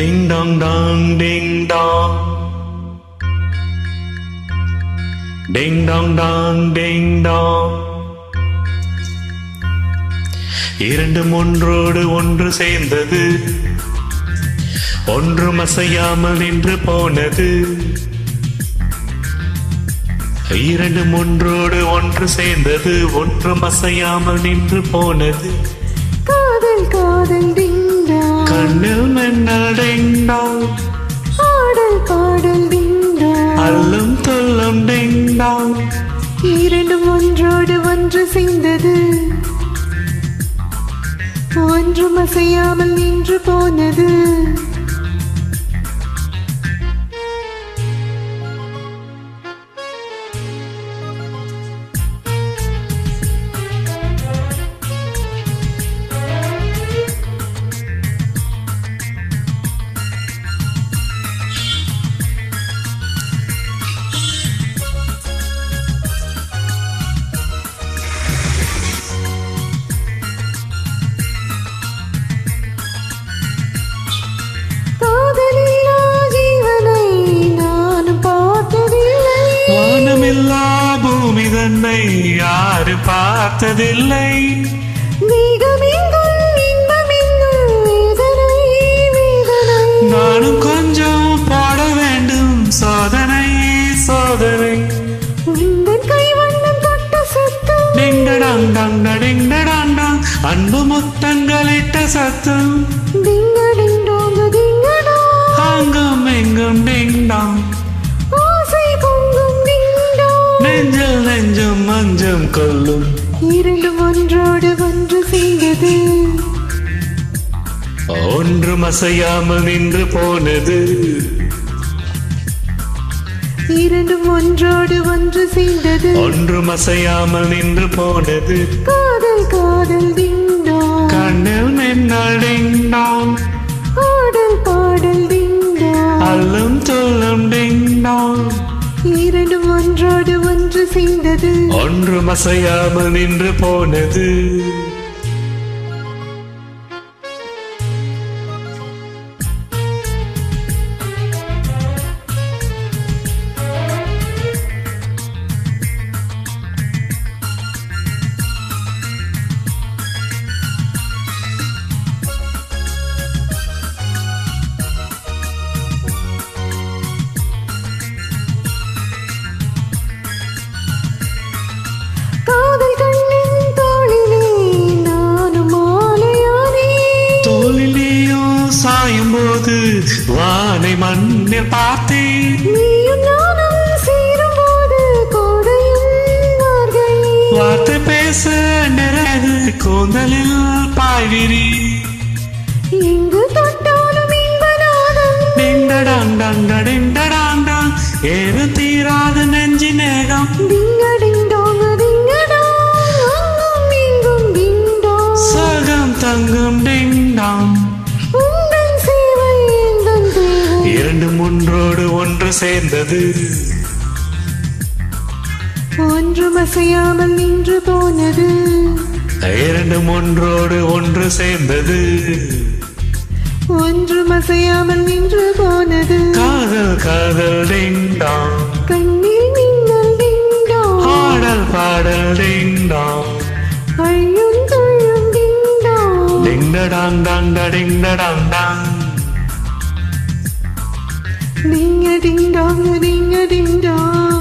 Ding dong dong ding dong. Ding dong dong ding dong. இரண்டும் ஒன்றோடு ஒன்று சேர்ந்தது ஒன்றும் அசையாமல் நின்று போனது இரண்டும் ஒன்றோடு ஒன்று சேர்ந்தது ஒன்றும் அசையாமல் நின்று போனது காதல் காதல் டிங்கா கண்ணில் மின்னல் டிங் டாங் ஆடல் பாடல் டிங்கா அல்லும் தொல்லும் டிங் டாங் இரண்டும் ஒன்றோடு ஒன்று சேர்ந்தது ஒன்றும் அசையாமல் நின்று போனது காதலில்லா ஜீவனை நானும் பார்த்ததில்லை வானமில்லா பூமி தன்னை யாரு பார்த்ததில்லை மேகமெங்கும் இன்பமெங்கும் வேதனை வேதனை நானும் கொஞ்சம் பாட வேண்டும் சோதனை சோதனை உந்தன் கைவண்ணம் தொட்ட சத்தம் டிங்கடாங் டாங் டிங் டாங் டாங் அன்பு முத்தங்களிட்ட சத்தம் திங்கடிண்டோங்கு திங்கடா அங்கும் எங்கும் டிங் டாங் ஆசை பொங்கும் டிங்கடா நெஞ்சில் நெஞ்சும் மஞ்சம் கொல்லும் இரண்டும் ஒன்றோடு ஒன்று சேர்ந்தது ஒன்றும் அசையாமல் நின்று போனது இரண்டும் ஒன்றோடு ஒன்று சேர்ந்தது ஒன்றும் அசையாமல் நின்று போனது காதல் காதல் டிங்கா கண்ணில் மின்னல் டிங் டாங் ஆடல் பாடல் டிங்கா அல்லும் தொல்லும் டிங் டாங் இரண்டும் ஒன்றோடு ஒன்று சேர்ந்தது ஒன்றும் அசையாமல் நின்று போனது காதல் கண்ணின் தோளிலே நானும் மாலையானே தோளிலேயும் சாயும் போது வானை மண்ணில் பார்த்தேன் நீயும் நானும் சேரும்போது கோடையும் மார்கழி வார்த்தை பேச நிறையது கூந்தலில் பாய்விரி எங்கு தொட்டாலும் இன்பநாதம் டிண்டடாங் டங் டிண்டடாங் டாங் ஏது தீராத நெஞ்சி நேகம் டிங்கடிண்டோங்க டிங்கடா அங்கும் இங்கும் டிண்டோ சகம் தங்கும் டிண்டாங் உந்தன் சேவை எந்தன் தேவை இரண்டும் ஒன்றோடு ஒன்று சேர்ந்தது ஒன்றும் அசையாமல் நின்று போனது இரண்டும் ஒன்றோடு ஒன்று சேர்ந்தது ஒன்றும் அசையாமல் நின்று போனது காதல் காதல் டிண்டாங் கண்ணில் மின்னல் டிண்டோ பாடல் பாடல் டிண்டாங் அழியும் தொழும் டிண்டோ டிண்டடாங் டாங் டிண்டடாங் டாங் டிங்க டிண்டோங்க டிங்க டிண்டோ